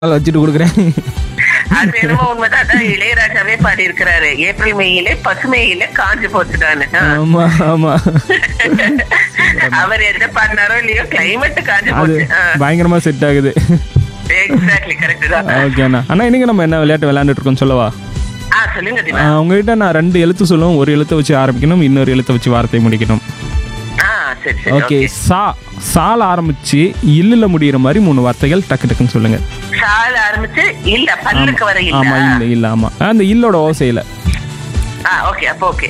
நாள் வச்சுட்டு கொடுக்குறேன் அது என்னமோ உண்மைதான் அதான் இளையராஜாவே பாடி இருக்கிறாரு ஏப்ரல் மேயிலே பசுமையிலே காஞ்சு போச்சுட்டான்னு ஆ. ஆமா ஆமா அவர் எந்த பாடினாரோ இல்லையோ கிளைமேட் காஞ்சு அது போச்சு பயங்கரமா செட் ஆகுது எக்ஸாக்ட்லி கரெக்ட் தான் ஓகே அண்ணா அண்ணா இன்னைக்கு நம்ம என்ன விளையாட்டு விளையாண்டுட்டு இருக்கோம் சொல்லவா ஆ சொல்லுங்க தினா ஆஹ் உங்ககிட்ட நான் ரெண்டு எழுத்து சொல்லுவோம் ஒரு எழுத்தை வச்சு ஆரம்பிக்கணும் இன்னொரு எழுத்தை வச்சு வார்த்தை முடிக்கணும் ஆ சரி சரி ஓகே ஓகே சா சால ஆரம்பிச்சு இல்லுல முடியிற மாதிரி மூணு வார்த்தைகள் டக்கு டக்குன்னு சொல்லுங்க சால் ஆரம்பிச்சு இல்ல பல்லுக்கு வர ஆமா இல்ல இல்ல இல்ல ஆமா அந்த இல்லோட ஓசையில ஆ ஓகே அப்போ ஓகே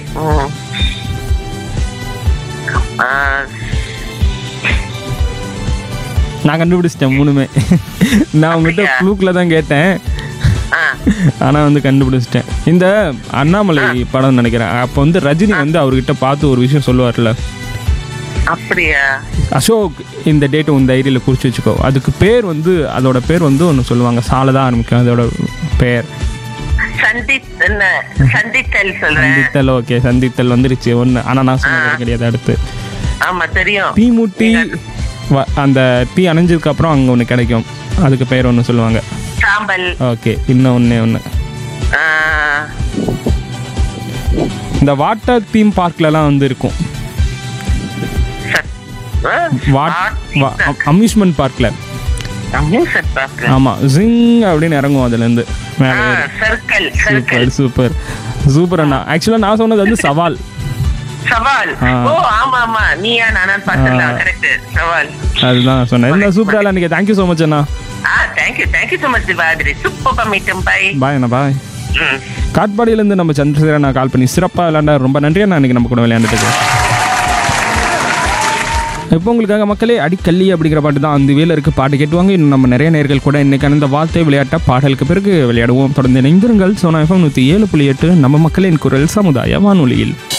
நான் கண்டுபிடிச்சிட்டேன் மூணுமே நான் உங்ககிட்ட அப்படியா? ஃப்ளூக்ல தான் கேட்டேன் ஆனா வந்து கண்டுபிடிச்சிட்டேன் இந்த அண்ணாமலை படம் நினைக்கிறேன் அப்போ வந்து ரஜினி வந்து அவர்கிட்ட பார்த்து ஒரு விஷயம் சொல்லுவார்ல அப்படியா அசோக் இந்த டேட்டை உன் டைரியில் குறிச்சு வச்சுக்கோ அதுக்கு பேர் வந்து அதோட பேர் வந்து ஒன்று சொல்லுவாங்க சால தான் ஆரம்பிக்கும் அதோட பேர் சந்தித் என்ன சந்தித்தல் சொல்றேன் சந்தித்தல் ஓகே சந்தித்தல் வந்துருச்சு ஒன்று ஆனால் நான் சொன்னது கிடையாது அடுத்து ஆமா தெரியும் தீ மூட்டி வ- அந்த தீ அணைஞ்சதுக்கு அப்புறம் அங்கே ஒன்று கிடைக்கும் அதுக்கு பேர் ஒன்று சொல்லுவாங்க சாம்பல் ஓகே இன்னும் ஒன்று ஒன்று ஆ, இந்த வாட்டர் தீம் பார்க்லலாம் வந்து இருக்கும் சத்- ஆ, வாட் அம்யூஸ்மெண்ட் பார்க்கில் amusement park. ஆமாம் ஜிங் அப்படின்னு இறங்கும் அதுலேருந்து மேலே ஆ, circle, circle. Super super super அண்ணா ஆக்சுவலாக நான் சொன்னது வந்து சவால் சவால் ஆ. ஓ ஆமா ஆமா நீயா நானான்னு பார்த்தலாம் கரெக்ட் சவால் அதுதான் நான் சொன்னேன் இந்த சூப்பராக அன்றைக்கி தேங்க்யூ ஸோ மச் அண்ணா ஆ தேங்க்யூ தேங்க்யூ ஸோ மச் திவாதிரி சூப்பர் மீட்டும் பை பாய் அண்ணா பாய் காட்பாடியிலேருந்து நம்ம சந்திரசேகரன் நான் கால் பண்ணி சிறப்பாக விளையாண்டா ரொம்ப நன்றி அண்ணா இன்னைக்கு நம்ம கூட விளையாண்டுட்டு இப்போ உங்களுக்காக மக்களே அடிக்கல்லி அப்படிங்கிற பாட்டு தான் அந்த வேலை இருக்கு பாட்டு கேட்டுவாங்க இன்னும் நம்ம நிறைய நேர்கள் கூட இன்னைக்கு அந்த வார்த்தை விளையாட்ட பாடலுக்கு பிறகு விளையாடுவோம் தொடர்ந்து இணைந்திருங்கள் சோனா எஃப்எம் நூற்றி ஏழு புள்ளி எட்டு நம்ம மக்களின் குரல் சமுதாய வானொலியில்